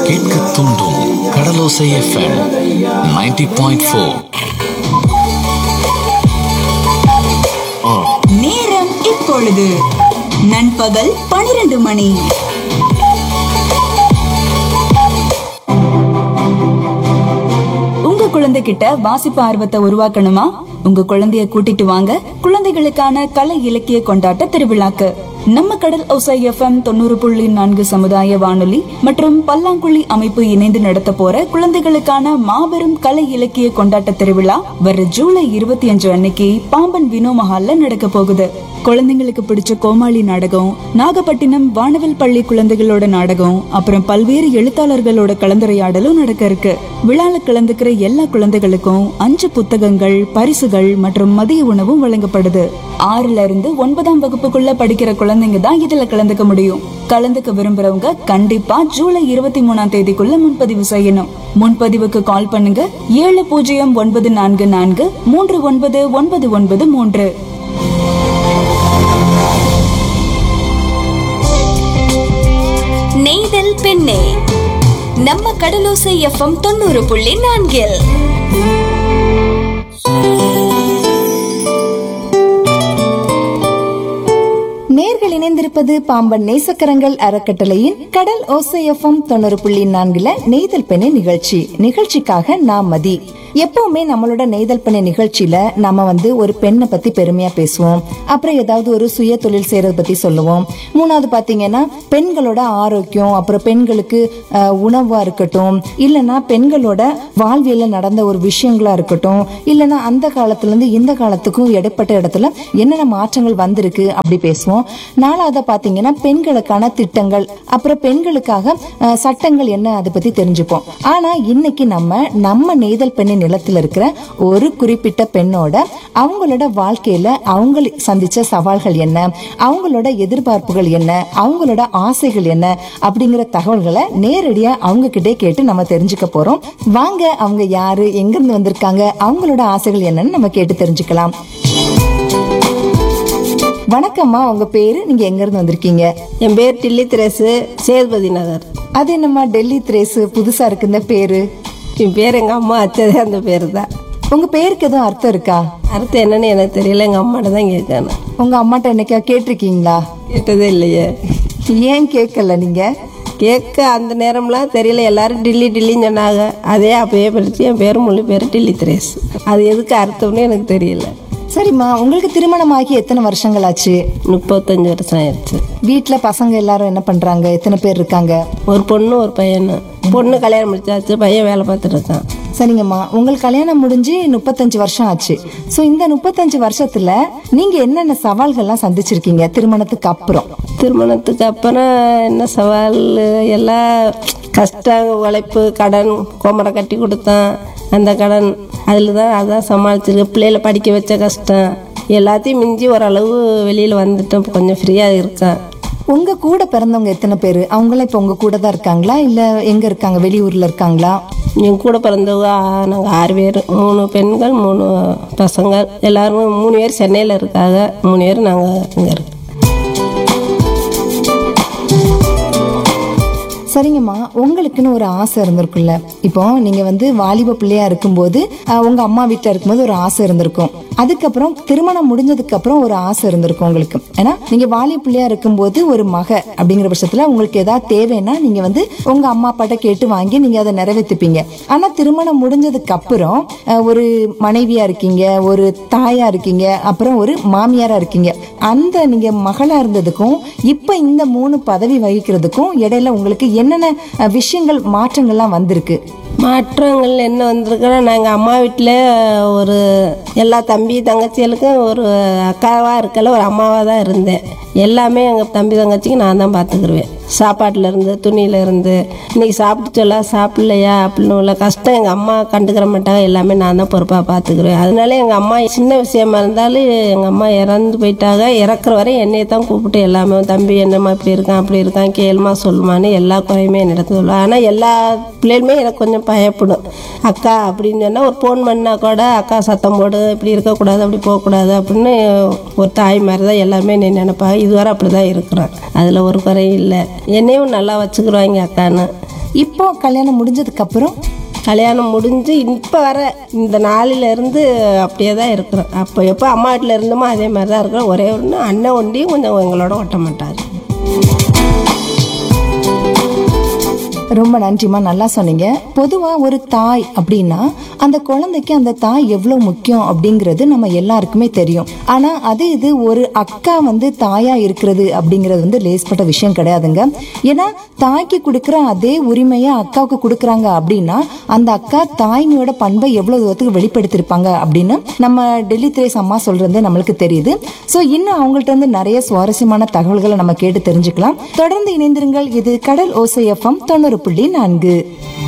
கேட்க தூண்டும் கடலோசை FM 90.4 point four நேரம் இப்பொழுது நண்பகல் பனிரெண்டு மணி உங்க குழந்தைகிட்ட வாசிப்பு ஆர்வத்தை உருவாக்கணுமா உங்க குழந்தைய கூட்டிட்டு வாங்க குழந்தைகளுக்கான கலை இலக்கிய கொண்டாட்ட திருவிழாக்கு நம்ம கடல் ஒசை எஃப்எம் தொண்ணூறு புள்ளி நான்கு சமுதாய வானொலி மற்றும் பல்லாங்குழி அமைப்பு இணைந்து நடத்த போற குழந்தைகளுக்கான மாபெரும் கலை இலக்கிய கொண்டாட்ட திருவிழா வர ஜூலை இருபத்தி அஞ்சு அன்னைக்கு பாம்பன் வினோ மஹால்ல நடக்க போகுது குழந்தைங்களுக்கு பிடிச்ச கோமாளி நாடகம் நாகப்பட்டினம் வானவில் பள்ளி குழந்தைகளோட நாடகம் அப்புறம் பல்வேறு எழுத்தாளர்களோட கலந்துரையாடலும் நடக்க இருக்கு விழால கலந்துக்கிற எல்லா குழந்தைகளுக்கும் அஞ்சு புத்தகங்கள் பரிசுகள் மற்றும் மதிய உணவும் வழங்கப்படுது ஆறுல இருந்து ஒன்பதாம் வகுப்புக்குள்ள படிக்கிற குழந்தைங்க தான் இதுல கலந்துக்க முடியும் கலந்துக்க விரும்புறவங்க கண்டிப்பா ஜூலை இருபத்தி மூணாம் தேதிக்குள்ள முன்பதிவு செய்யணும் முன்பதிவுக்கு கால் பண்ணுங்க ஏழு பூஜ்ஜியம் ஒன்பது நான்கு நான்கு மூன்று ஒன்பது ஒன்பது ஒன்பது மூன்று நெய்தல் பெண்ணே நம்ம கடலோசை எஃப்எம் தொண்ணூறு புள்ளி நான்கில் நேர்கள் இணைந்திருப்பது பாம்பன் நேசக்கரங்கள் அறக்கட்டளையின் கடல் ஓசைஎஃப்எம் தொண்ணூறு புள்ளி நான்குல நெய்தல் பெண்ணை நிகழ்ச்சி நிகழ்ச்சிக்காக நான் மதி எப்பவுமே நம்மளோட நெய்தல் பெண்ணை நிகழ்ச்சியில நம்ம வந்து ஒரு பெண்ணை பத்தி பெருமையா பேசுவோம் அப்புறம் ஏதாவது ஒரு சுய தொழில் செய்யறத பத்தி சொல்லுவோம் மூணாவது பாத்தீங்கன்னா பெண்களோட ஆரோக்கியம் அப்புறம் பெண்களுக்கு அஹ், உணவா இருக்கட்டும் இல்லைன்னா பெண்களோட வாழ்வியல்ல நடந்த ஒரு விஷயங்களா இருக்கட்டும் இல்லைன்னா அந்த காலத்துல இருந்து இந்த காலத்துக்கும் இடைப்பட்ட இடத்துல என்னென்ன மாற்றங்கள் வந்திருக்கு அப்படி பேசுவோம் நாலாவதா பாத்தீங்கன்னா பெண்களுக்கான திட்டங்கள் அப்புறம் பெண்களுக்காக அஹ், சட்டங்கள் என்ன அதை பத்தி தெரிஞ்சுப்போம் ஆனா இன்னைக்கு நம்ம நம்ம நெய்தல் பெண்ணை நிலத்துல இருக்கிற ஒரு குறிப்பிட்ட பெண்ணோட அவங்களோட வாழ்க்கையில அவங்க சந்திச்ச சவால்கள் என்ன அவங்களோட எதிர்பார்ப்புகள் என்ன அவங்களோட ஆசைகள் என்ன அப்படிங்கிற தகவல்களை நேரடியா அவங்க கிட்டே கேட்டு நம்ம தெரிஞ்சுக்க போறோம் வாங்க அவங்க யாரு எங்க இருந்து வந்திருக்காங்க அவங்களோட ஆசைகள் என்னன்னு நம்ம கேட்டு தெரிஞ்சுக்கலாம் வணக்கம்மா உங்க பேரு நீங்க எங்க இருந்து வந்திருக்கீங்க என் பேர் டில்லி திரேசு சேதுபதி நகர் அது என்னம்மா டெல்லி திரேசு புதுசா இருக்கு இந்த பேரு என் பேர் எங்கள் அம்மா வச்சதே அந்த பேர் தான் உங்க பேருக்கு எதுவும் அர்த்தம் இருக்கா அர்த்தம் என்னன்னு எனக்கு தெரியல எங்கள் அம்மாட்ட தான் கேட்கணும் உங்க அம்மாட்ட என்னைக்கா கேட்டிருக்கீங்களா கேட்டதே இல்லையே ஏன் கேட்கல நீங்க கேட்க அந்த நேரம்லாம் தெரியல எல்லாரும் டில்லி டில்லின்னு சொன்னாங்க அதே அப்பயே படிச்சு என் பேர் மொழி பேர் டில்லி திரேஸ் அது எதுக்கு அர்த்தம்னு எனக்கு தெரியல சரிம்மா உங்களுக்கு திருமணம் ஆகி எத்தனை வருஷங்கள் ஆச்சு முப்பத்தஞ்சு வருஷம் ஆயிடுச்சு வீட்ல பசங்க எல்லாரும் என்ன பண்றாங்க எத்தனை பேர் இருக்காங்க ஒரு பொண்ணு ஒரு பையனு பொண்ணு கல்யாணம் முடிச்சாச்சு பையன் வேலை பார்த்துட்டு இருக்கான் சரிங்கம்மா உங்களுக்கு கல்யாணம் முடிஞ்சு முப்பத்தஞ்சு வருஷம் ஆச்சு சோ இந்த முப்பத்தஞ்சு வருஷத்துல நீங்க என்னென்ன சவால்கள்லாம் சந்திச்சிருக்கீங்க திருமணத்துக்கு அப்புறம் திருமணத்துக்கு அப்புறம் என்ன சவால் எல்லாம் கஷ்டம் உழைப்பு கடன் கோமரை கட்டி கொடுத்தான் அந்த கடன் அதில் தான் அதான் சமாளிச்சிருக்கு பிள்ளைகளை படிக்க வச்ச கஷ்டம் எல்லாத்தையும் மிஞ்சி ஓரளவு வெளியில் வந்துட்டோம் இப்ப கொஞ்சம் ஃப்ரீயாக இருக்கேன் உங்க கூட பிறந்தவங்க எத்தனை பேர் அவங்களாம் இப்ப உங்க கூட தான் இருக்காங்களா இல்ல எங்க இருக்காங்க வெளியூர்ல இருக்காங்களா என் கூட பிறந்தவங்க நாங்கள் ஆறு பேர் மூணு பெண்கள் மூணு பசங்க எல்லாரும் மூணு பேர் சென்னையில் இருக்காங்க மூணு பேர் நாங்கள் இங்கே இருக்கோம் சரிங்கம்மா உங்களுக்குன்னு ஒரு ஆசை இருந்திருக்குல்ல இப்போ நீங்க வந்து வாலிப பிள்ளையா இருக்கும்போது அஹ், உங்க அம்மா வீட்டுல இருக்கும்போது ஒரு ஆசை இருந்திருக்கும் அதுக்கப்புறம் திருமணம் முடிஞ்சதுக்கு அப்புறம் ஒரு ஆசை இருந்திருக்கும் உங்களுக்கு ஏன்னா நீங்க வாலிப பிள்ளையா இருக்கும்போது ஒரு மக அப்படிங்கிற பட்சத்துல உங்களுக்கு ஏதாவது தேவைன்னா நீங்க வந்து உங்க அம்மா அப்பாட்ட கேட்டு வாங்கி நீங்க அதை நிறைவேற்றிப்பீங்க ஆனா திருமணம் முடிஞ்சதுக்கு அப்புறம் அஹ், ஒரு மனைவியா இருக்கீங்க ஒரு தாயா இருக்கீங்க அப்புறம் ஒரு மாமியாரா இருக்கீங்க அந்த நீங்க மகளா இருந்ததுக்கும் இப்ப இந்த மூணு பதவி வகிக்கிறதுக்கும் இடையில உங்களுக்கு என்னென்ன அஹ், விஷயங்கள் மாற்றங்கள்லாம் வந்திருக்கு மாற்றங்கள் என்ன வந்திருக்குன்னா நாங்கள் அம்மா வீட்டில் ஒரு எல்லா தம்பி தங்கச்சிகளுக்கும் ஒரு அக்காவாக இருக்கல ஒரு அம்மாவாக தான் இருந்தேன் எல்லாமே எங்கள் தம்பி தங்கச்சிக்கு நான் தான் பார்த்துக்கிருவேன் சாப்பாட்டுல இருந்து துணியில இருந்து இன்னைக்கு சாப்பிட்டு சொல்ல சாப்பிடலையா அப்படின்னு உள்ள கஷ்டம் எங்கள் அம்மா கண்டுக்கிற மாட்டாங்க எல்லாமே நான் தான் பொறுப்பாக பார்த்துக்கிருவேன் அதனால எங்கள் அம்மா சின்ன விஷயமா இருந்தாலும் எங்கள் அம்மா இறந்து போயிட்டாங்க இறக்குற வரை என்னையை தான் கூப்பிட்டு எல்லாமே தம்பி என்னம்மா இப்படி இருக்கான் அப்படி இருக்கான் கேளுமா சொல்லுமான்னு எல்லா குறையுமே என்னிடத்து சொல்லுவேன் ஆனால் எல்லா பிள்ளைகளுமே எனக்கு கொஞ்சம் பயப்படும் அக்கா அப்படின்னு சொன்னால் ஒரு ஃபோன் பண்ணா கூட அக்கா சத்தம் போடு இப்படி இருக்கக்கூடாது அப்படி போகக்கூடாது அப்படின்னு ஒரு தாய் மாதிரி தான் எல்லாமே நீ நினைப்பாங்க இதுவரை அப்படி தான் இருக்கிறேன் அதில் ஒரு குறையும் இல்லை என்னையும் நல்லா வச்சுக்கிருவாங்க அக்கான்னு இப்போ கல்யாணம் முடிஞ்சதுக்கு அப்புறம் கல்யாணம் முடிஞ்சு இப்போ வர இந்த நாளில இருந்து அப்படியே தான் இருக்கிறோம் அப்போ எப்போ அம்மா வீட்டில் இருந்தோமோ அதே மாதிரி தான் இருக்கிறோம் ஒரே ஒன்று அண்ணன் ஒண்டியும் கொஞ்சம் எங்களோட ஒட்ட மாட்டார் ரொம்ப நன்றிமா நல்லா சொன்னீங்க பொதுவா ஒரு தாய் அப்படின்னா அந்த குழந்தைக்கு அந்த தாய் எவ்வளவு முக்கியம் அப்படிங்கிறது நம்ம எல்லாருக்குமே தெரியும் ஆனா அதே இது ஒரு அக்கா வந்து தாயா இருக்கிறது அப்படிங்கிறது வந்து லேஸ்பட்ட விஷயம் கிடையாதுங்க ஏன்னா தாய்க்கு கொடுக்குற அதே உரிமையை அக்காவுக்கு கொடுக்குறாங்க அப்படின்னா அந்த அக்கா தாய்மையோட பண்பை எவ்வளவு தூரத்துக்கு வெளிப்படுத்திருப்பாங்க அப்படின்னு நம்ம டெல்லி திரேஸ் அம்மா சொல்றது நம்மளுக்கு தெரியுது ஸோ இன்னும் அவங்கள்ட்ட இருந்து நிறைய சுவாரஸ்யமான தகவல்களை நம்ம கேட்டு தெரிஞ்சுக்கலாம் தொடர்ந்து இணைந்திருங்கள் இது கடல் ஓசை எஃப்எம் தொண்ணூறு புள்ளி நான்கு